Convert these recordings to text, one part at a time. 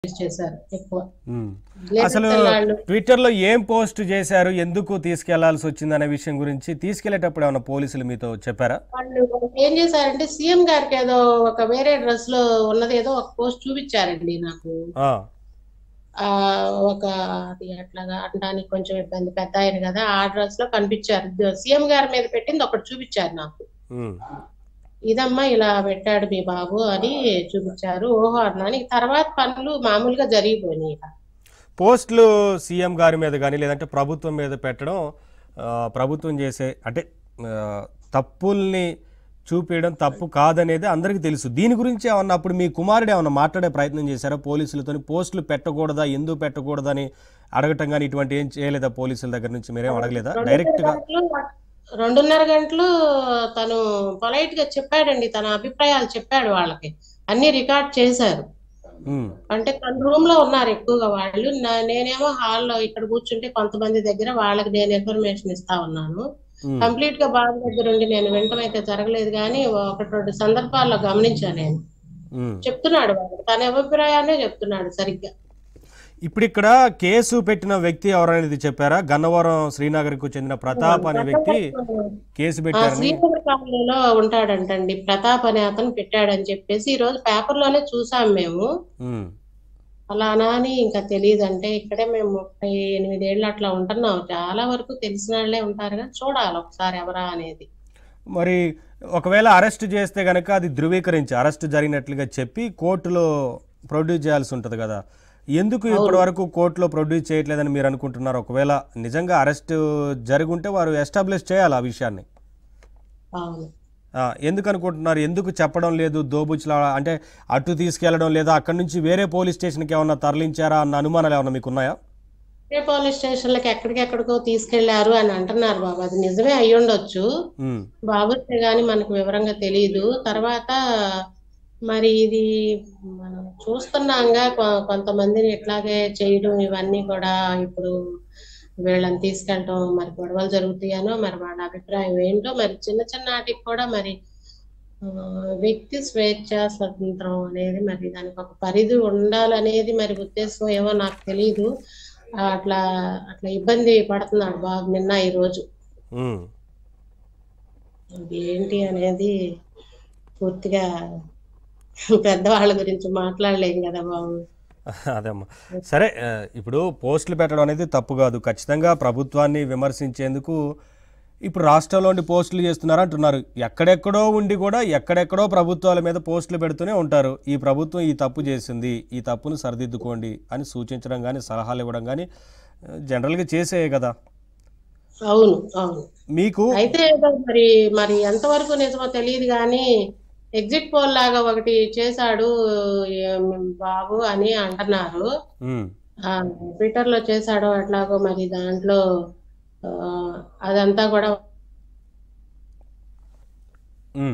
చేశారు ఎక్కువ ఉమ్. లేదు అసలు తెల్లాళ్ళు ట్విట్టర్లో ఏం పోస్ట్ చేశారు ఎందుకు తీసుకెళ్లాల్సి వచ్చింది అనే విషయం గురించి తీసుకెళ్లేటప్పుడు ఏమైనా పోలీసులు మీతో చెప్పారా వాళ్ళు ఏం చేశారంటే సీఎం గారికి ఏదో ఒక వేరే డ్రెస్ లో ఉన్నది ఏదో ఒక పోస్ట్ చూపించారండి నాకు ఆ, ఆ ఒక అది అట్లాగా అనడానికి కొంచెం ఇబ్బంది పెద్ద ఆయన కదా ఆ డ్రెస్ లో కనిపించారు సీఎం గారి మీద పెట్టింది ఒకటి చూపించారు నాకు ఉమ్, ఇదమ్మా ఇలా పెట్టాడు మీ బాబు అని చూపించారు ఓహో అన్నాను ఇక తర్వాత పనులు మామూలుగా జరిగిపోయినాయి ఇక పోస్టులు సీఎం గారి మీద కానీ లేదంటే ప్రభుత్వం మీద పెట్టడం ఆ, ప్రభుత్వం చేసే అంటే ఆ, తప్పుల్ని చూపించడం తప్పు కాదనేది అందరికీ తెలుసు దీని గురించి ఏమన్నా అప్పుడు మీ కుమారుడు ఏమన్నా మాట్లాడే ప్రయత్నం చేశారా పోలీసులతో పోస్టులు పెట్టకూడదా ఎందుకు పెట్టకూడదని అడగటం కానీ ఇటువంటి ఏం చేయలేదా పోలీసుల దగ్గర నుంచి మీరేం అడగలేదా డైరెక్ట్ గా గంటలు రెండున్నర గంటలు తను పొలైట్ గా చెప్పాడండి తన అభిప్రాయాలు చెప్పాడు వాళ్ళకి అన్ని రికార్డ్ చేశారు ఉమ్, అంటే తన రూమ్ లో ఉన్నారు ఎక్కువగా వాళ్ళు నా- నేనేమో హాల్లో ఇక్కడ కూర్చుంటే కొంతమంది దగ్గర వాళ్ళకి నేను ఇన్ఫర్మేషన్ ఇస్తా ఉన్నాను ఉమ్, కంప్లీట్ గా బాబు దగ్గర ఉండి నేను వినటం అయితే జరగలేదు కానీ ఒకటి రెండు సందర్భాల్లో గమనించాను నేను ఉమ్. చెప్తున్నాడు వాడు తన అభిప్రాయాన్ని చెప్తున్నాడు సరిగ్గా ఇప్పుడు ఇక్కడ కేసు పెట్టిన వ్యక్తి ఎవరనేది చెప్పారా గన్నవరం శ్రీనగర్కు చెందిన ప్రతాప్ అనే వ్యక్తి కేసు ఆ పెట్టారని శ్రీనగర్ కాలనీలో ఉంటాడంటండి ప్రతాప్ అనే అతను పెట్టాడని చెప్పేసి ఈ రోజు పేపర్ లోనే చూసాం మేము ఉమ్, అలానా అని ఇంకా తెలియదు అంటే ఇక్కడే మేము ముప్పై ఎనిమిదేళ్ళు అట్లా ఉంటున్నాం చాలా వరకు తెలిసిన వాళ్ళే ఉంటారు కానీ చూడాలి ఒకసారి ఎవరా అనేది మరి ఒకవేళ అరెస్ట్ చేస్తే గనక అది ధృవీకరించి అరెస్ట్ జరిగినట్లుగా చెప్పి కోర్టులో ప్రొడ్యూస్ చేయాల్సి ఉంటుంది కదా ఎందుకు ఇప్పటి వరకు కోర్టులో ప్రొడ్యూస్ చేయట్లేదని మీరు అనుకుంటున్నారు ఒకవేళ నిజంగా అరెస్ట్ జరుగుంటే వారు ఎస్టాబ్లిష్ చేయాలి ఆ విషయాన్ని అవును ఆ, ఎందుకు అనుకుంటున్నారు ఎందుకు చెప్పడం లేదు దోబుచ్లా అంటే అటు తీసుకెళ్లడం లేదా అక్కడి నుంచి వేరే పోలీస్ స్టేషన్కి ఏమన్నా తరలించారా అన్న అనుమానాలు ఏమన్నా మీకు ఉన్నాయా ఏ పోలీస్ స్టేషన్లకి ఎక్కడికెక్కడికో తీసుకెళ్లారు అని అంటున్నారు బాబు అది నిజమే అయి ఉండొచ్చు ఉమ్, బాబుతే గాని మనకు వివరంగా తెలియదు తర్వాత మరి ఇది మనం చూస్తున్నాంగా కొ- కొంతమందిని ఇట్లాగే చేయడం ఇవన్నీ కూడా ఇప్పుడు వీళ్ళని తీసుకెళ్ళటం మరి గొడవలు జరుగుతాయనో మరి వాళ్ళ అభిప్రాయం ఏంటో మరి చిన్న చిన్న వాటికి కూడా మరి ఆ, వ్యక్తి స్వేచ్ఛ స్వతంత్రం అనేది మరి దానికి ఒక పరిధి ఉండాలనేది మరి ఉద్దేశం ఏమో నాకు తెలియదు అట్లా అట్లా ఇబ్బంది పడుతున్నాడు బాబు నిన్న ఈ రోజు ఉమ్. ఇది ఏంటి అనేది పూర్తిగా పెద్దవాళ్ళ గురించి మాట్లాడలేం కదా బాబు అదేమ్మా సరే ఆ, ఇప్పుడు పోస్టులు పెట్టడం అనేది తప్పు కాదు ఖచ్చితంగా ప్రభుత్వాన్ని విమర్శించేందుకు ఇప్పుడు రాష్ట్రంలో ఉండి పోస్టులు చేస్తున్నారు అంటున్నారు ఎక్కడెక్కడో ఉండి కూడా ఎక్కడెక్కడో ప్రభుత్వాల మీద పోస్టులు పెడుతూనే ఉంటారు ఈ ప్రభుత్వం ఈ తప్పు చేసింది ఈ తప్పును సరిదిద్దుకోండి అని సూచించడం కానీ సలహాలు ఇవ్వడం కానీ ఆ, జనరల్గా చేసే కదా అవును అవును మీకు అయితే ఏదో మరి మరి ఎంతవరకు నిజమో తెలియదు కానీ ఎగ్జిట్ పోల్ లాగా ఒకటి చేశాడు ఏం బాబు అని అంటున్నారు ఉమ్, ఆ ట్విట్టర్ లో చేశాడో ఎట్లాగో మరి దాంట్లో ఆ, అదంతా కూడా ఉమ్.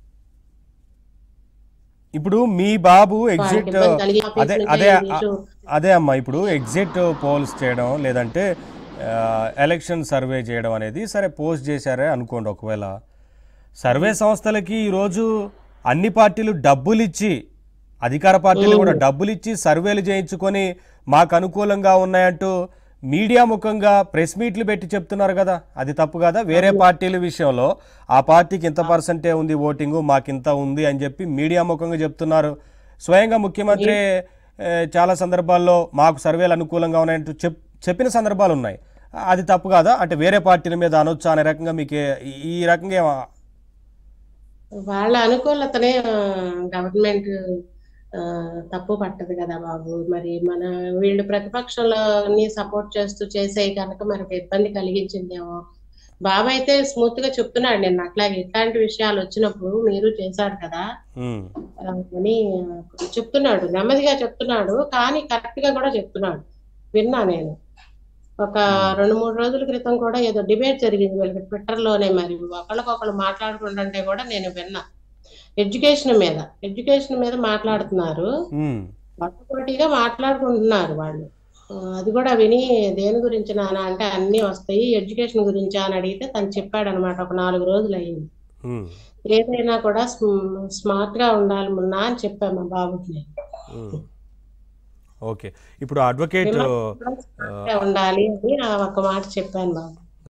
ఇప్పుడు మీ బాబు వాళ్ళకి ఎగ్జిట్ ఇబ్బంది కలిగి అదే ఆఫీసులకి అదే ఇష్యూ అదే అమ్మా ఇప్పుడు ఎగ్జిట్ పోల్స్ చేయడం లేదంటే ఆ, ఎలక్షన్ సర్వే చేయడం అనేది సరే పోస్ట్ చేశారే అనుకోండి ఒకవేళ సర్వే సంస్థలకి ఈరోజు అన్ని పార్టీలు డబ్బులు ఇచ్చి అధికార పార్టీలు కూడా డబ్బులు ఇచ్చి సర్వేలు చేయించుకొని మాకు అనుకూలంగా ఉన్నాయంటూ మీడియా ముఖంగా ప్రెస్ మీట్లు పెట్టి చెప్తున్నారు కదా అది తప్పు కదా వేరే పార్టీల విషయంలో ఆ పార్టీకి ఇంత పర్సెంటే ఉంది ఓటింగు మాకింత ఉంది అని చెప్పి మీడియా ముఖంగా చెప్తున్నారు స్వయంగా ముఖ్యమంత్రి ఏ, చాలా సందర్భాల్లో మాకు సర్వేలు అనుకూలంగా ఉన్నాయంటూ చెప్ చెప్పిన సందర్భాలు ఉన్నాయి అది తప్పు కాదా అంటే వేరే పార్టీల మీద అనొచ్చా అనే రకంగా మీకు ఏ- ఈ రకంగా ఏమ- వాళ్ళ అనుకూలతనే గవర్నమెంట్ తప్పు పట్టదు కదా బాబు మరి మన వీళ్ళు ప్రతిపక్షంలో సపోర్ట్ చేస్తూ చేసే కనుక మనకు ఇబ్బంది కలిగించిందేమో బాబు అయితే స్మూత్ గా చెప్తున్నాడు నేను అట్లాగే ఇట్లాంటి విషయాలు వచ్చినప్పుడు మీరు చేశారు కదా ఉమ్, ఆ, అని చెప్తున్నాడు నెమ్మదిగా చెప్తున్నాడు కానీ కరెక్ట్ గా కూడా చెప్తున్నాడు విన్నా నేను ఒక రెండు మూడు రోజుల క్రితం కూడా ఏదో డిబేట్ జరిగింది వీళ్ళకి ట్విట్టర్ లోనే మరి ఒకళ్ళకొకళ్ళు మాట్లాడుకుంటుంటే కూడా నేను విన్నా ఎడ్యుకేషన్ మీద ఎడ్యుకేషన్ మీద మాట్లాడుతున్నారు ఉమ్, పోటీగా మాట్లాడుకుంటున్నారు వాళ్ళు ఆ, అది కూడా విని దేని గురించి నాన్న అంటే అన్ని వస్తాయి ఎడ్యుకేషన్ గురించి అని అడిగితే తను చెప్పాడు అనమాట ఒక నాలుగు రోజులు అయింది ఉమ్, ఏదైనా కూడా స్మార్ట్ గా ఉండాలి మున్నా అని చెప్పాను మా బాబుకి నేను ఉమ్. ఓకే ఇప్పుడు అడ్వకేట్ ఉండాలి అని ఆ ఒక్క మాట చెప్పాను బాబు